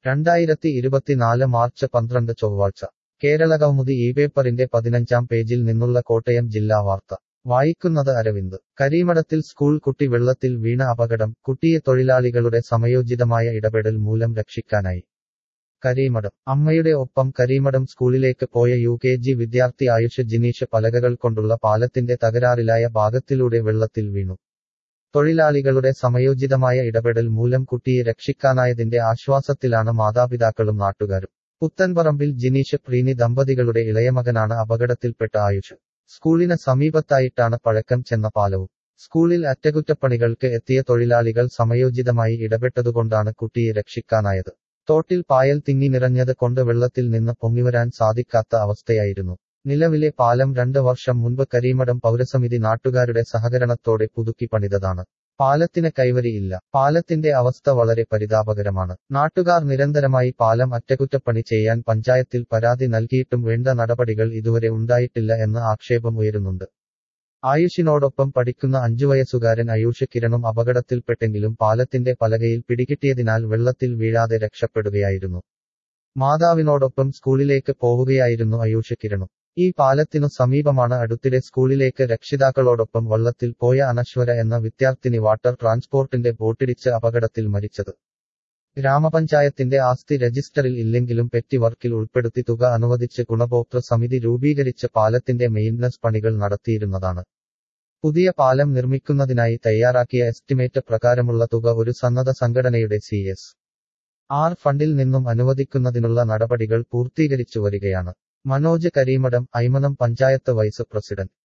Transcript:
രണ്ടായിരത്തി ഇരുപത്തിനാല് മാർച്ച് പന്ത്രണ്ട് ചൊവ്വാഴ്ച കേരളകൗമുദി ഈ പേപ്പറിന്റെ പതിനഞ്ചാം പേജിൽ നിന്നുള്ള കോട്ടയം ജില്ലാ വാർത്ത വായിക്കുന്നത് അരവിന്ദ് കരീമഠത്തിൽ സ്കൂൾ കുട്ടി വെള്ളത്തിൽ വീണ അപകടം കുട്ടിയെ തൊഴിലാളികളുടെ സമയോചിതമായ ഇടപെടൽ മൂലം രക്ഷിക്കാനായി കരീമഠം അമ്മയുടെ ഒപ്പം കരീമഠം സ്കൂളിലേക്ക് പോയ യു കെ ജി വിദ്യാർത്ഥി ആയുഷ് ജിനീഷ് പലകകൾ കൊണ്ടുള്ള പാലത്തിന്റെ തകരാറിലായ ഭാഗത്തിലൂടെ വെള്ളത്തിൽ വീണു തൊഴിലാളികളുടെ സമയോചിതമായ ഇടപെടൽ മൂലം കുട്ടിയെ രക്ഷിക്കാനായതിന്റെ ആശ്വാസത്തിലാണ് മാതാപിതാക്കളും നാട്ടുകാരും പുത്തൻപറമ്പിൽ ജിനീഷ് പ്രീനി ദമ്പതികളുടെ ഇളയമകനാണ് അപകടത്തിൽപ്പെട്ട ആയുഷ് സ്കൂളിന് സമീപത്തായിട്ടാണ് പഴക്കം ചെന്ന പാലവും സ്കൂളിൽ അറ്റകുറ്റപ്പണികൾക്ക് എത്തിയ തൊഴിലാളികൾ സമയോചിതമായി ഇടപെട്ടതുകൊണ്ടാണ് കുട്ടിയെ രക്ഷിക്കാനായത് തോട്ടിൽ പായൽ തിങ്ങി നിറഞ്ഞത് കൊണ്ട് വെള്ളത്തിൽ നിന്ന് പൊങ്ങിവരാൻ സാധിക്കാത്ത അവസ്ഥയായിരുന്നു നിലവിലെ പാലം രണ്ട് വർഷം മുൻപ് കരീമഠം പൗരസമിതി നാട്ടുകാരുടെ സഹകരണത്തോടെ പുതുക്കി പണിതതാണ് പാലത്തിന് കൈവരിയില്ല പാലത്തിന്റെ അവസ്ഥ വളരെ പരിതാപകരമാണ് നാട്ടുകാർ നിരന്തരമായി പാലം അറ്റകുറ്റപ്പണി ചെയ്യാൻ പഞ്ചായത്തിൽ പരാതി നൽകിയിട്ടും വേണ്ട നടപടികൾ ഇതുവരെ ഉണ്ടായിട്ടില്ല എന്ന് ആക്ഷേപം ഉയരുന്നുണ്ട് ആയുഷിനോടൊപ്പം പഠിക്കുന്ന അഞ്ചുവയസ്സുകാരൻ അയൂഷ് കിരണും അപകടത്തിൽപ്പെട്ടെങ്കിലും പാലത്തിന്റെ പലകയിൽ പിടികിട്ടിയതിനാൽ വെള്ളത്തിൽ വീഴാതെ രക്ഷപ്പെടുകയായിരുന്നു മാതാവിനോടൊപ്പം സ്കൂളിലേക്ക് പോവുകയായിരുന്നു അയൂഷ് കിരണും ഈ പാലത്തിനു സമീപമാണ് അടുത്തിടെ സ്കൂളിലേക്ക് രക്ഷിതാക്കളോടൊപ്പം വള്ളത്തിൽ പോയ അനശ്വര എന്ന വിദ്യാർത്ഥിനി വാട്ടർ ട്രാൻസ്പോർട്ടിന്റെ ബോട്ടിടിച്ച് അപകടത്തിൽ മരിച്ചത് ഗ്രാമപഞ്ചായത്തിന്റെ ആസ്തി രജിസ്റ്ററിൽ ഇല്ലെങ്കിലും പെറ്റി വർക്കിൽ ഉൾപ്പെടുത്തി തുക അനുവദിച്ച് ഗുണഭോക്തൃ സമിതി രൂപീകരിച്ച് പാലത്തിന്റെ മെയിന്റനൻസ് പണികൾ നടത്തിയിരുന്നതാണ് പുതിയ പാലം നിർമ്മിക്കുന്നതിനായി തയ്യാറാക്കിയ എസ്റ്റിമേറ്റ് പ്രകാരമുള്ള തുക ഒരു സന്നദ്ധ സംഘടനയുടെ സി എസ് ആർ ഫണ്ടിൽ നിന്നും അനുവദിക്കുന്നതിനുള്ള നടപടികൾ പൂർത്തീകരിച്ചു വരികയാണ് മനോജ് കരീമഠം ഐമനം പഞ്ചായത്ത് വൈസ് പ്രസിഡന്റ്